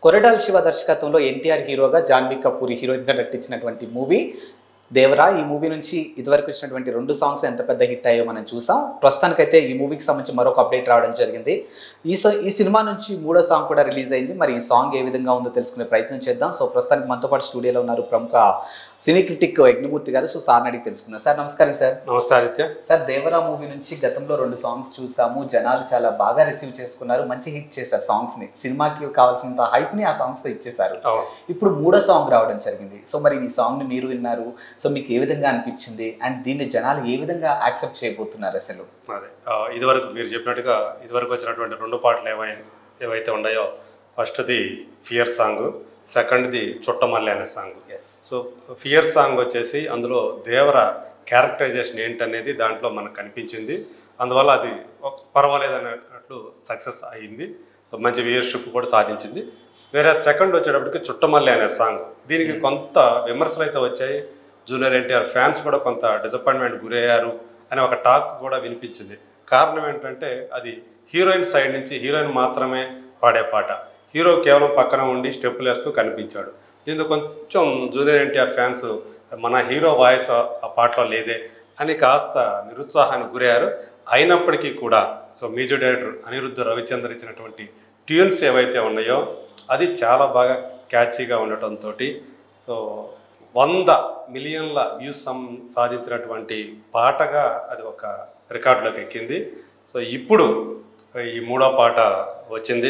కొరడాల్ శివ దర్శకత్వంలో ఎన్టీఆర్ హీరోగా జాన్వీ కపూర్ హీరోయిన్గా నటించినటువంటి మూవీ దేవరా ఈ మూవీ నుంచి ఇదివరకు వచ్చినటువంటి రెండు సాంగ్స్ ఎంత పెద్ద హిట్ అయ్యో మనం చూసాం ప్రస్తుతానికైతే ఈ మూవీకి సంబంధించి మరొక అప్డేట్ రావడం జరిగింది ఈ సో ఈ సినిమా నుంచి మూడో సాంగ్ కూడా రిలీజ్ అయింది మరి ఈ సాంగ్ ఏ విధంగా ఉందో తెలుసుకునే ప్రయత్నం చేద్దాం సో ప్రస్తుతానికి మనతో పాటు స్టూడియోలో ఉన్నారు ప్రముఖ సినీ క్రిటిక్ యజ్ఞమూర్తి గారు సో సార్ని అడిగి తెలుసుకుందాం సార్ నమస్కారం సార్ నమస్తే ఆదిత్య సార్ దేవరా మూవీ నుంచి గతంలో రెండు సాంగ్స్ చూసాము జనాలు చాలా బాగా రిసీవ్ చేసుకున్నారు మంచి హిట్ చేశారు సాంగ్స్ ని సినిమాకి కావాల్సినంత హైప్ ని ఆ సాంగ్స్ తో ఇచ్చేశారు అవును ఇప్పుడు మూడో సాంగ్ రావడం జరిగింది సో మరి ఈ సాంగ్ ని మీరు విన్నారు సో మీకు ఏ విధంగా అనిపించింది అండ్ దీన్ని జనాలు ఏ విధంగా యాక్సెప్ట్ చేయబోతున్నారు అసలు అదే ఆ, ఇదివరకు మీరు చెప్పినట్టుగా ఇదివరకు వచ్చినటువంటి రెండు పాటలు ఏవై ఏవైతే ఉన్నాయో ఫస్ట్ది ఫియర్ సాంగ్ సెకండ్ది చుట్టమల్లి అనే song yes so fear song వచ్చేసి అందులో దేవర క్యారెక్టరైజేషన్ ఏంటనేది దాంట్లో మనకు కనిపించింది అందువల్ల అది ఒక- పర్వాలేదు అన్నట్లు సక్సెస్ అయ్యింది సో మంచి వ్యూయర్షిప్ కూడా సాధించింది వేరే సెకండ్ వచ్చేటప్పటికి చుట్టమల్లి అనే సాంగ్ దీనికి కొంత విమర్శలు అయితే వచ్చాయి జూనియర్ ఎన్టీఆర్ ఫ్యాన్స్ కూడా కొంత డిసప్పాయింట్మెంట్ గురయ్యారు అనే ఒక టాక్ కూడా వినిపించింది కారణం ఏంటంటే అది హీరోయిన్ సైడ్ నుంచి హీరోయిన్ మాత్రమే పాడే పాట హీరో కేవలం పక్కన ఉండి స్టెప్పులు వేస్తూ కనిపించాడు దీంతో కొంచెం జూనియర్ ఎన్టీఆర్ ఫ్యాన్స్ మన హీరో వాయిస్ ఆ పాటలో లేదే అని కాస్త నిరుత్సాహానికి గురయ్యారు అయినప్పటికీ కూడా so music director Anirudh Ravichandra ఇచ్చినటువంటి ట్యూన్స్ ఏవైతే ఉన్నాయో అది చాలా బాగా క్యాచీగా ఉండటంతో సో వంద మిలియన్ల వ్యూస్ సం- సాధించినటువంటి పాటగా అది ఒక రికార్డులోకి ఎక్కింది సో ఇప్పుడు ఈ మూడో పాట వచ్చింది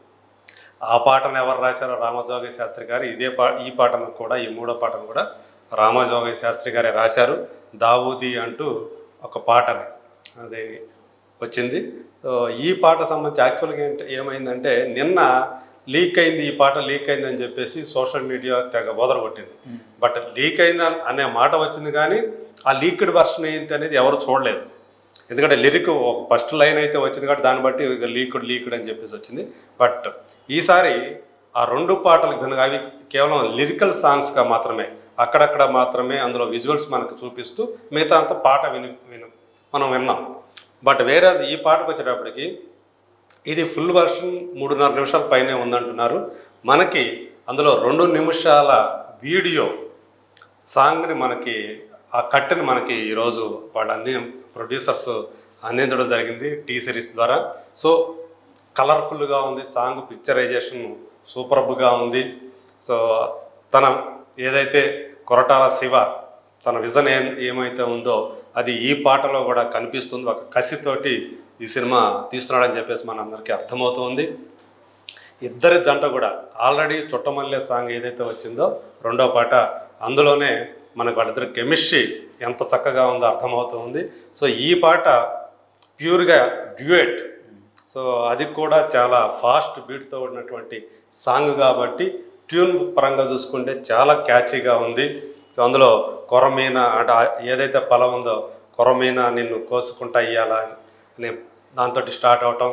ఆ పాటను ఎవరు రాశారో రామజోగ శాస్త్రి గారు ఇదే పా ఈ పాటను కూడా ఈ మూడో పాటను కూడా రామజోగ శాస్త్రి గారే రాశారు దావూది అంటూ ఒక పాటని అది వచ్చింది సో ఈ పాట సంబంధించి యాక్చువల్గా ఏంటి ఏమైందంటే నిన్న లీక్ అయింది ఈ పాట లీక్ అయింది అని చెప్పేసి సోషల్ మీడియా తెగ కొట్టింది బట్ లీక్ అయింది అనే మాట వచ్చింది కానీ ఆ లీక్డ్ వర్షన్ ఏంటి అనేది ఎవరు చూడలేదు ఎందుకంటే లిరిక్ ఫస్ట్ లైన్ అయితే వచ్చింది కాబట్టి దాన్ని బట్టి ఇక లీకుడ్ లీకుడ్ అని చెప్పేసి వచ్చింది బట్ ఈసారి ఆ రెండు పాటలకు భిన్నంగా అవి కేవలం లిరికల్ సాంగ్స్గా మాత్రమే అక్కడక్కడ మాత్రమే అందులో విజువల్స్ మనకు చూపిస్తూ మిగతా అంతా పాట విని విను మనం విన్నాం బట్ వేరే ఈ పాటకు వచ్చేటప్పటికి ఇది ఫుల్ వర్షన్ మూడున్నర నిమిషాల పైనే ఉందంటున్నారు మనకి అందులో రెండు నిమిషాల వీడియో సాంగ్ని మనకి ఆ కట్టని మనకి ఈరోజు వాళ్ళు అంది ప్రొడ్యూసర్స్ అందించడం జరిగింది టీ సిరీస్ ద్వారా సో కలర్ఫుల్గా ఉంది సాంగ్ పిక్చరైజేషన్ సూపర్బ్గా ఉంది సో తన ఏదైతే కొరటాల శివ తన విజన్ ఏ ఏమైతే ఉందో అది ఈ పాటలో కూడా కనిపిస్తుంది ఒక కసితోటి ఈ సినిమా తీస్తున్నాడని చెప్పేసి మన అందరికీ అర్థమవుతుంది ఇద్దరి జంట కూడా ఆల్రెడీ చుట్టమల్లె సాంగ్ ఏదైతే వచ్చిందో రెండో పాట అందులోనే మనకు వాళ్ళిద్దరు కెమిస్ట్రీ ఎంత చక్కగా ఉందో అర్థమవుతుంది సో ఈ పాట ప్యూర్గా డ్యూయట్ సో అది కూడా చాలా ఫాస్ట్ బీట్తో ఉన్నటువంటి సాంగ్ కాబట్టి ట్యూన్ పరంగా చూసుకుంటే చాలా క్యాచీగా ఉంది సో అందులో కొరమీన అంటే ఆ ఏదైతే పొలం ఉందో కొరమీన నిన్ను కోసుకుంటా ఇయ్యాలా అనే దాంతో స్టార్ట్ అవటం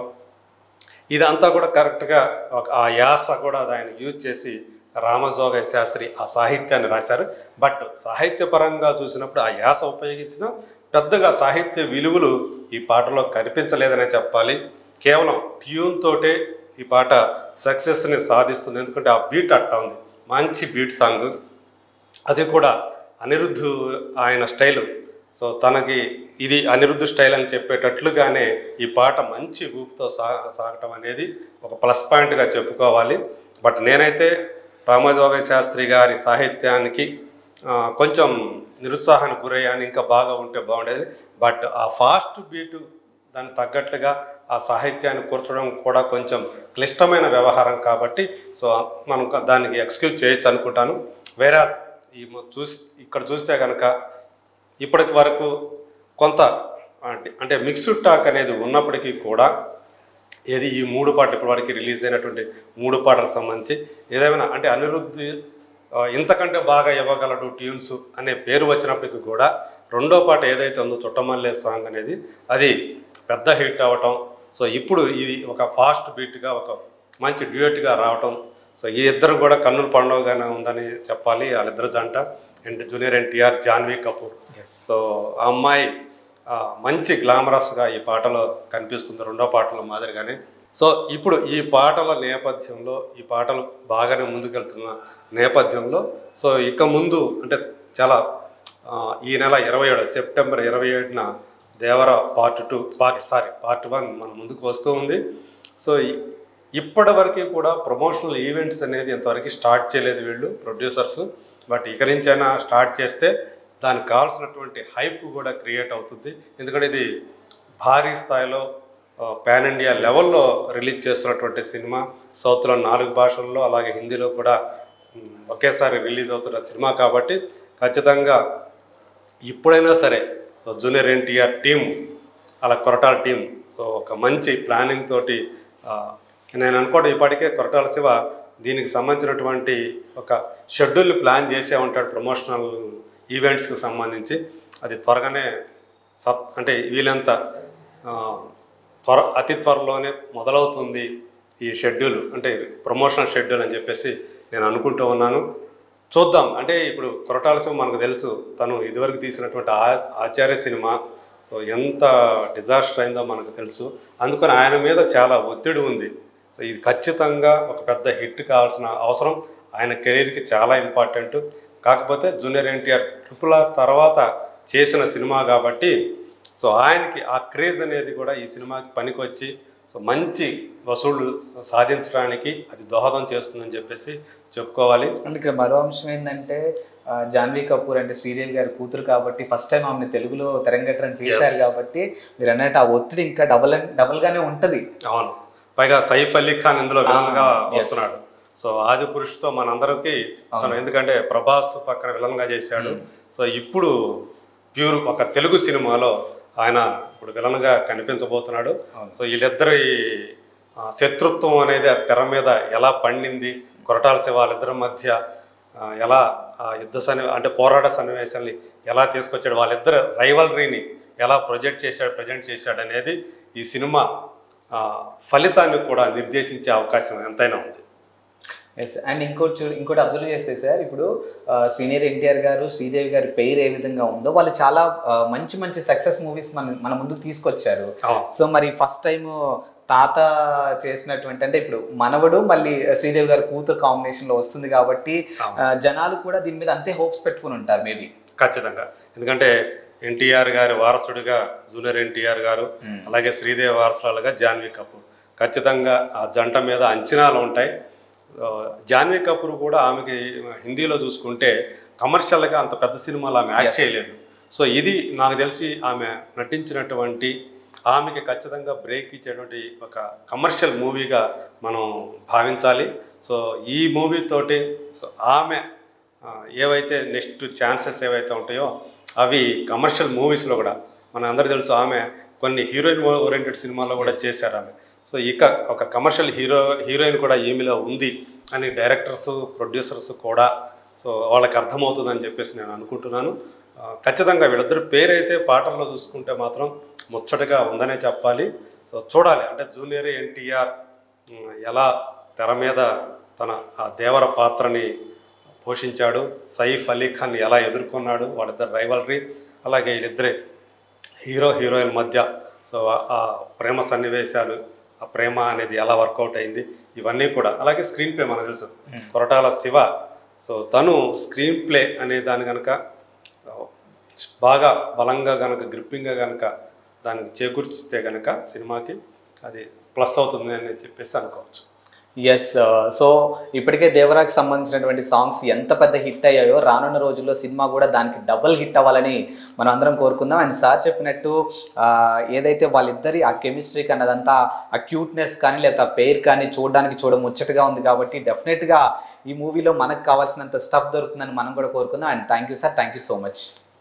ఇదంతా కూడా కరెక్ట్గా ఒక ఆ యాస కూడా అది ఆయన యూజ్ చేసి రామజోగ శాస్త్రి ఆ సాహిత్యాన్ని రాశారు బట్ సాహిత్యపరంగా చూసినప్పుడు ఆ యాస ఉపయోగించిన పెద్దగా సాహిత్య విలువలు ఈ పాటలో కనిపించలేదనే చెప్పాలి కేవలం ట్యూన్ తోటే ఈ పాట సక్సెస్ని సాధిస్తుంది ఎందుకంటే ఆ బీట్ అట్టా ఉంది మంచి బీట్ సాంగ్ అది కూడా అనిరుద్ధు ఆయన స్టైలు సో తనకి ఇది అనిరుద్ధు స్టైల్ అని చెప్పేటట్లుగానే ఈ పాట మంచి ఊపుతో సా సాగటం అనేది ఒక ప్లస్ పాయింట్గా చెప్పుకోవాలి బట్ నేనైతే రామజోగ శాస్త్రి గారి సాహిత్యానికి ఆ, కొంచెం నిరుత్సాహానికి గురయ్యాను ఇంకా బాగా ఉంటే బాగుండేది బట్ ఆ ఫాస్ట్ బీటు దానికి తగ్గట్లుగా ఆ సాహిత్యాన్ని కూర్చడం కూడా కొంచెం క్లిష్టమైన వ్యవహారం కాబట్టి సో మనం దానికి ఎక్స్క్యూజ్ చేయొచ్చు అనుకుంటాను వేరే ఈ మ- చూసి ఇక్కడ చూస్తే కనుక ఇప్పటి వరకు కొంత అంటే అంటే మిక్స్డ్ టాక్ అనేది ఉన్నప్పటికీ కూడా ఏది ఈ మూడు పాటలు ఇప్పటివరకు రిలీజ్ అయినటువంటి మూడు పాటలకు సంబంధించి ఏదేమైనా అంటే అనిరుద్ధి ఆ, ఇంతకంటే బాగా ఇవ్వగలడు ట్యూన్స్ అనే పేరు వచ్చినప్పటికీ కూడా రెండో పాట ఏదైతే ఉందో చుట్టమల్లే సాంగ్ అనేది అది పెద్ద హిట్ అవ్వటం సో ఇప్పుడు ఇది ఒక ఫాస్ట్ బీట్గా ఒక మంచి డ్యూయట్గా రావటం సో ఈ ఇద్దరు కూడా కన్నుల పండుగగానే ఉందని చెప్పాలి వాళ్ళిద్దరు జంట and junior NTR Janhvi Kapoor so ఆ అమ్మాయి ఆ, మంచి గ్లామరస్గా ఈ పాటలో కనిపిస్తుంది రెండో పాటలో మాదిరిగానే సో ఇప్పుడు ఈ పాటల నేపథ్యంలో ఈ పాటలు బాగానే ముందుకెళ్తున్న నేపథ్యంలో సో ఇక ముందు అంటే చాలా ఆ, ఈ నెల ఇరవై ఏడు సెప్టెంబర్ ఇరవై ఏడున Devara part two part sorry part one మన ముందుకు వస్తూ ఉంది సో ఇ- ఇప్పటి వరకు కూడా ప్రమోషనల్ ఈవెంట్స్ అనేది ఇంతవరకు స్టార్ట్ చేయలేదు వీళ్ళు ప్రొడ్యూసర్స్ బట్ ఇక నుంచైనా స్టార్ట్ చేస్తే దానికి కావాల్సినటువంటి హైప్ కూడా క్రియేట్ అవుతుంది ఎందుకంటే ఇది భారీ స్థాయిలో పాన్ ఇండియా లెవెల్లో రిలీజ్ చేస్తున్నటువంటి సినిమా సౌత్లో నాలుగు భాషల్లో అలాగే హిందీలో కూడా మ్, ఒకేసారి రిలీజ్ అవుతున్న సినిమా కాబట్టి ఖచ్చితంగా ఇప్పుడైనా సరే సో జూనియర్ ఎన్టీఆర్ టీం అలా కొరటాల టీం సో ఒక మంచి ప్లానింగ్ తోటి ఆ, నేను అనుకోవడం ఇప్పటికే కొరటాల శివ దీనికి సంబంధించినటువంటి ఒక షెడ్యూల్ ప్లాన్ చేసే ఉంటాడు ప్రమోషనల్ ఈవెంట్స్కి సంబంధించి అది త్వరగానే సప్ అంటే వీళ్ళంత ఆ, త్వర అతి త్వరలోనే మొదలవుతుంది ఈ షెడ్యూల్ అంటే ప్రమోషనల్ షెడ్యూల్ అని చెప్పేసి నేను అనుకుంటూ ఉన్నాను చూద్దాం అంటే ఇప్పుడు కొరటాల శివ మనకు తెలుసు తను ఇదివరకు తీసినటువంటి ఆ- ఆచార్య సినిమా సో ఎంత డిజాస్టర్ అయిందో మనకు తెలుసు అందుకని ఆయన మీద చాలా ఒత్తిడి ఉంది సో ఇది ఖచ్చితంగా ఒక పెద్ద హిట్ కావాల్సిన అవసరం ఆయన కెరీర్కి చాలా ఇంపార్టెంట్ కాకపోతే జూనియర్ ఎన్టీఆర్ ట్రిపుల్ ఆర్ తర్వాత చేసిన సినిమా కాబట్టి సో ఆయనకి ఆ క్రేజ్ అనేది కూడా ఈ సినిమాకి పనికొచ్చి సో మంచి వసూళ్లు సాధించడానికి అది దోహదం చేస్తుందని చెప్పేసి చెప్పుకోవాలి అంటే ఇక్కడ మరో అంశం ఏంటంటే ఆ, జాన్వీ కపూర్ అంటే శ్రీదేవి గారి కూతురు కాబట్టి ఫస్ట్ టైం ఆమెను తెలుగులో తెరంగేట్రం చేశారు Yes. కాబట్టి మీరు అన్నట్టు ఆ ఒత్తిడి ఇంకా డబల్ డబల్ గానే ఉంటది అవును పైగా సైఫ్ అలీ ఖాన్ ఇందులో విలన్ గా yes. వస్తున్నాడు సో ఆది పురుషుతో మనందరికీ తను ఎందుకంటే ప్రభాస్ పక్కన విలన్ గా చేశాడు సో ఇప్పుడు ప్యూర్ ఒక తెలుగు సినిమాలో ఆయన ఇప్పుడు విలన్ గా కనిపించబోతున్నాడు అవును. సో వీళ్ళిద్దరి ఆ, శత్రుత్వం అనేది ఆ తెర మీద ఎలా పండింది కొరటాల శివ వాళ్ళిద్దరి మధ్య ఆ, ఎలా ఆ యుద్ధ సన్ని అంటే పోరాట సన్నివేశాల్ని ఎలా తీసుకొచ్చాడు వాళ్ళిద్దరు రైవలరీని ఎలా ప్రొజెక్ట్ చేశాడు ప్రజెంట్ చేశాడు అనేది ఈ సినిమా ఆ, ఫలితాన్ని కూడా నిర్దేశించే అవకాశం ఎంతైనా ఉంది ఎస్ అండ్ ఇంకోటి చూ ఇంకోటి అబ్జర్వ్ చేస్తే సార్ ఇప్పుడు ఆ, సీనియర్ ఎన్టీఆర్ గారు శ్రీదేవి గారి పేరు ఏ విధంగా ఉందో వాళ్ళు చాలా ఆ, మంచి మంచి సక్సెస్ మూవీస్ మన మన ముందుకు తీసుకొచ్చారు అవును. సో మరి ఫస్ట్ టైం తాత చేసినటువంటి అంటే ఇప్పుడు మనవడు మళ్ళీ శ్రీదేవి గారి కూతురు కాంబినేషన్ లో వస్తుంది కాబట్టి అవును. ఆ, జనాలు కూడా దీని మీద అంతే హోప్స్ పెట్టుకుని ఉంటారు మేబీ ఖచ్చితంగా ఎందుకంటే ఎన్టీఆర్ గారి వారసుడిగా జూనియర్ ఎన్టీఆర్ గారు అలాగే శ్రీదేవి వారసురాలుగా జాన్వీ కపూర్ ఖచ్చితంగా ఆ జంట మీద అంచనాలు ఉంటాయి ఆ, జాన్వీ కపూర్ కూడా ఆమెకి హిందీలో చూసుకుంటే కమర్షియల్గా అంత పెద్ద సినిమాలు ఆమె యాక్ట్ Yes. చేయలేదు సో ఇది నాకు తెలిసి ఆమె నటించినటువంటి ఆమెకి ఖచ్చితంగా బ్రేక్ ఇచ్చేటువంటి ఒక కమర్షియల్ మూవీగా మనం భావించాలి సో ఈ మూవీ తోటి సో ఆమె ఆ, ఏవైతే నెక్స్ట్ ఛాన్సెస్ ఏవైతే ఉంటాయో అవి కమర్షియల్ మూవీస్లో కూడా మన అందరూ తెలుసు ఆమె కొన్ని హీరోయిన్ ఓరియంటెడ్ సినిమాల్లో కూడా చేశారు ఆమె సో ఇక ఒక కమర్షియల్ హీరో హీరోయిన్ కూడా ఈమెలో ఉంది అని డైరెక్టర్స్ ప్రొడ్యూసర్స్ కూడా సో వాళ్ళకి అర్థమవుతుందని చెప్పేసి నేను అనుకుంటున్నాను ఆ, ఖచ్చితంగా వీళ్ళిద్దరు పేరైతే పాటల్లో చూసుకుంటే మాత్రం ముచ్చటగా ఉందనే చెప్పాలి సో చూడాలి అంటే జూనియర్ ఎన్టీఆర్ ఎలా తెర మీద తన ఆ దేవర పాత్రని పోషించాడు సైఫ్ అలీ ఖాన్ ఎలా ఎదుర్కొన్నాడు వాళ్ళిద్దరు రైవలరీ అలాగే వీళ్ళిద్దరే హీరో హీరోయిన్ మధ్య సో ఆ- ఆ ప్రేమ సన్నివేశాలు ఆ ప్రేమ అనేది ఎలా వర్కౌట్ అయింది ఇవన్నీ కూడా అలాగే స్క్రీన్ ప్లే మనకు తెలుసు కొరటాల శివ సో తను స్క్రీన్ ప్లే అనే దాని కనుక బాగా బలంగా కనుక గ్రిప్పింగ్గా కనుక దానికి చేకూర్చితే కనుక సినిమాకి అది ప్లస్ అవుతుంది అని చెప్పేసి అనుకోవచ్చు ఎస్ సో ఇప్పటికే దేవరాకి సంబంధించినటువంటి సాంగ్స్ ఎంత పెద్ద హిట్ అయ్యాయో రానున్న రోజుల్లో సినిమా కూడా దానికి డబుల్ హిట్ అవ్వాలని మనం అందరం కోరుకుందాం అండ్ సార్ చెప్పినట్టు ఆ, ఏదైతే వాళ్ళిద్దరి ఆ కెమిస్ట్రీ అన్నదంతా ఆ క్యూట్నెస్ కానీ లేదా ఆ పేరు కానీ చూడడానికి చూడ ముచ్చటగా ఉంది కాబట్టి డెఫినెట్గా ఈ మూవీలో మనకు కావాల్సినంత స్టఫ్ దొరుకుతుందని మనం కూడా కోరుకుందాం and thank you sir thank you so much